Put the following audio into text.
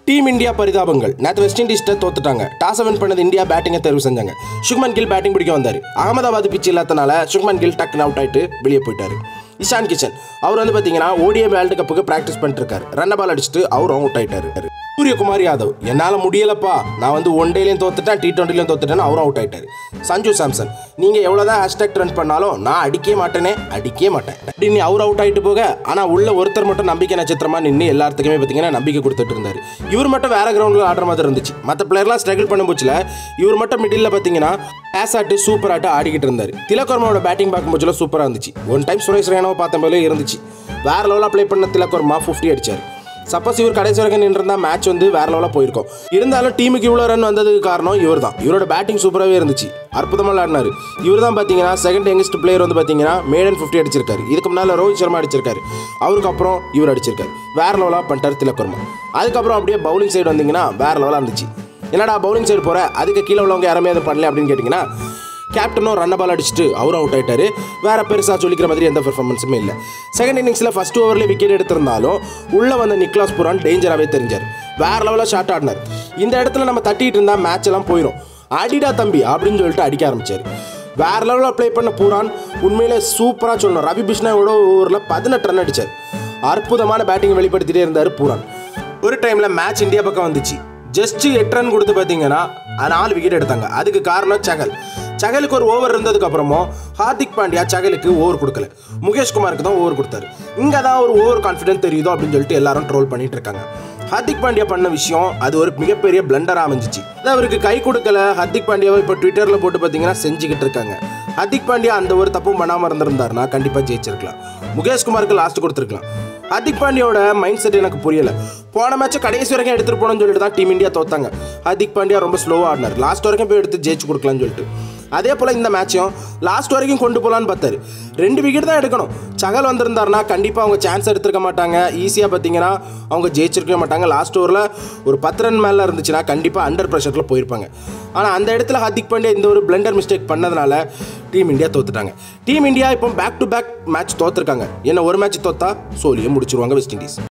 team India பரிதாபங்கள் நேற்று west இண்டீஸ்ட்டை தோத்துட்டாங்க டாஸ் வின் பண்ணது இந்தியா பேட்டிங்கை தேர்வு செஞ்சாங்க சுக்மன் கில் பேட்டிங் பிடிக்க வந்தார் அகமதாபாத் பிச் இல்லாதனால சுக்மன் கில் டக்குன்னு அவுட் ஆயிட்டு வெளியே போயிட்டாரு இஷான் கிஷன் அவர் வந்து பார்த்தீங்கன்னா ஓடிஐ வேர்ல்டு கப்புக்கு ப்ராக்டிஸ் பண்ணிட்டு இருக்காரு ரன்ன பால் அடிச்சுட்டு அவரும் அவுட் ஆயிட்டாரு சூரியகுமார் யாதவ் என்னால் முடியலப்பா நான் வந்து ஒன் டேலையும் தோத்துட்டேன் டி டுவெண்ட்டிலையும் தோத்துட்டேன்னு அவரும் அவுட் ஆயிட்டாரு சஞ்சு சாம்சன் நீங்கள் எவ்வளோதான் ஹேஷ்டாக் ரன் பண்ணாலும் நான் அடிக்கவே மாட்டேனே அடிக்கவே மாட்டேன் அப்படின்னு அவர் அவுட் ஆயிட்டு போக ஆனால் உள்ள ஒருத்தர் மட்டும் நம்பிக்கை நட்சத்திரமா நின்று எல்லாத்துக்குமே பார்த்தீங்கன்னா நம்பிக்கை கொடுத்துட்டு இருந்தார் இவர் மட்டும் வேற கிரவுண்டில் ஆடுற மாதிரி இருந்துச்சு மற்ற பிளேயர்லாம் ஸ்ட்ரகிள் பண்ண போச்சுல இவர் மட்டும் மிடில் பார்த்தீங்கன்னா பேஸ் ஆட்டு சூப்பர் ஆட்டு ஆடிக்கிட்டு இருந்தார் திலக்கர்மாவோட பேட்டிங் பார்க்கும்போதுல சூப்பராக இருந்துச்சு ஒன் டைம் சுரேஷ் ரெய்னாவை பார்த்த போலே இருந்துச்சு வேற லெவலாக ப்ளே பண்ண திலக்கர்மா ஃபிஃப்டி அடிச்சார் சப்போஸ் இவர் கடைசி வரைக்கும் நின்றிருந்தா மேட்ச் வந்து வேற லெவலில் போயிருக்கும் இருந்தாலும் டீமுக்கு இவ்வளோ ரன் வந்ததுக்கு காரணம் இவர் தான் இவரோட பேட்டிங் சூப்பராகவே இருந்துச்சு அற்புதமாக விளாடினாரு இவர் தான் பார்த்தீங்கன்னா செகண்ட் யங்கஸ்ட் பிளேயர் வந்து பார்த்தீங்கன்னா மேடன் ஃபிஃப்டி அடிச்சிருக்காரு இதுக்கு முன்னால் ரோஹித் சர்மா அடிச்சிருக்காரு அவருக்கு அப்புறம் இவர் அடிச்சிருக்காரு வேற லெவலாக பண்ணிட்டார் திலக்கர்மா அதுக்கப்புறம் அப்படியே பவுலிங் சைடு வந்தீங்கன்னா வேற லெவலாக இருந்துச்சு என்னடா பவுலிங் சைடு போகிற அதுக்கு கீழே உள்ளவங்க யாருமே அதை பண்ணல அப்படின்னு கேட்டிங்கன்னா கேப்டனும் ரன்ன பால் அடிச்சுட்டு அவரும் அவுட் ஆயிட்டாரு வேற பெருசாக சொல்லிக்கிற மாதிரி எந்த பெர்ஃபார்மன்ஸுமே இல்லை செகண்ட் இன்னிங்ஸில் ஃபர்ஸ்ட் ஓவர்லேயே விக்கெட் எடுத்திருந்தாலும் உள்ளே வந்த நிக்லாஸ் புரான் டேஞ்சராகவே தெரிஞ்சார் வேற லெவலில் ஷாட் ஆடினார் இந்த இடத்துல நம்ம தட்டிட்டு இருந்தால் மேட்ச் எல்லாம் போயிடும் அடிடா தம்பி அப்படின்னு சொல்லிட்டு அடிக்க ஆரம்பிச்சார் வேற லெவலில் ப்ளே பண்ண பூரான் உண்மையிலே சூப்பராக சொல்லணும் ரவி பிஷ்னாவோட ஓவரில் பதினெட்டு ரன் அடிச்சார் அற்புதமான பேட்டிங் வெளிப்படுத்திட்டே இருந்தார் பூரான் ஒரு டைமில் மேட்ச் இந்தியா பக்கம் வந்துச்சு ஜஸ்ட் எட்டு ரன் கொடுத்து பார்த்தீங்கன்னா நாலு விக்கெட் எடுத்தாங்க அதுக்கு காரணம் சகல் சகலுக்கு ஒரு ஓவர் இருந்ததுக்கு அப்புறமும் ஹார்திக் பாண்டியா சகலுக்கு ஓவர் கொடுக்கல முகேஷ் குமாருக்கு தான் ஓவர் கொடுத்தாரு இங்கே தான் ஒரு ஓவர் கான்ஃபிடன்ஸ் தெரியுதோ அப்படின்னு சொல்லிட்டு எல்லாரும் ட்ரோல் பண்ணிட்டு இருக்காங்க ஹர்திக் பாண்டியா பண்ண விஷயம் அது ஒரு மிகப்பெரிய பிளண்டர் அமைஞ்சிச்சு அது அவருக்கு கை கொடுக்கல ஹர்திக் பாண்டியாவை இப்போ ட்விட்டரில் போட்டு பார்த்தீங்கன்னா செஞ்சுக்கிட்டு இருக்காங்க ஹர்திக் பாண்டியா அந்த ஒரு தப்பும் பண்ணாமல் இருந்திருந்தாருன்னா கண்டிப்பாக ஜெயிச்சிருக்கலாம் முகேஷ் குமாருக்கு லாஸ்ட் கொடுத்துருக்கலாம் ஹர்திக் பாண்டியாவோட மைண்ட் செட் எனக்கு புரியல போன மேட்சை கடைசி வரைக்கும் எடுத்துட்டு போகணும்னு சொல்லிட்டு தான் டீம் இந்தியா தோத்தாங்க ஹர்திக் பாண்டியா ரொம்ப ஸ்லோவாக ஆடினார் லாஸ்ட் வரைக்கும் போய் எடுத்து ஜெயிச்சு கொடுக்கலாம்னு சொல்லிட்டு அதே போல் இந்த மேட்சையும் லாஸ்ட் வரைக்கும் கொண்டு போகலான்னு பார்த்தாரு ரெண்டு விக்கெட் தான் எடுக்கணும் சகல் வந்திருந்தாருன்னா கண்டிப்பாக அவங்க சான்ஸ் எடுத்துருக்க மாட்டாங்க ஈஸியாக பார்த்தீங்கன்னா அவங்க ஜெயிச்சிருக்கவே மாட்டாங்க லாஸ்ட் ஓவரில் ஒரு பத்து ரன் மேலே இருந்துச்சுன்னா கண்டிப்பாக அண்டர் ப்ரெஷரில் போயிருப்பாங்க ஆனால் அந்த இடத்துல ஹர்திக் பாண்டியா இந்த ஒரு பிளண்டர் மிஸ்டேக் பண்ணதுனால டீம் இந்தியா தோத்துட்டாங்க டீம் இந்தியா இப்போ பேக் டு பேக் மேட்ச் தோத்துருக்காங்க என்ன ஒரு மேட்ச் தோத்தா சோலியை முடிச்சிருவாங்க வெஸ்ட் இண்டீஸ்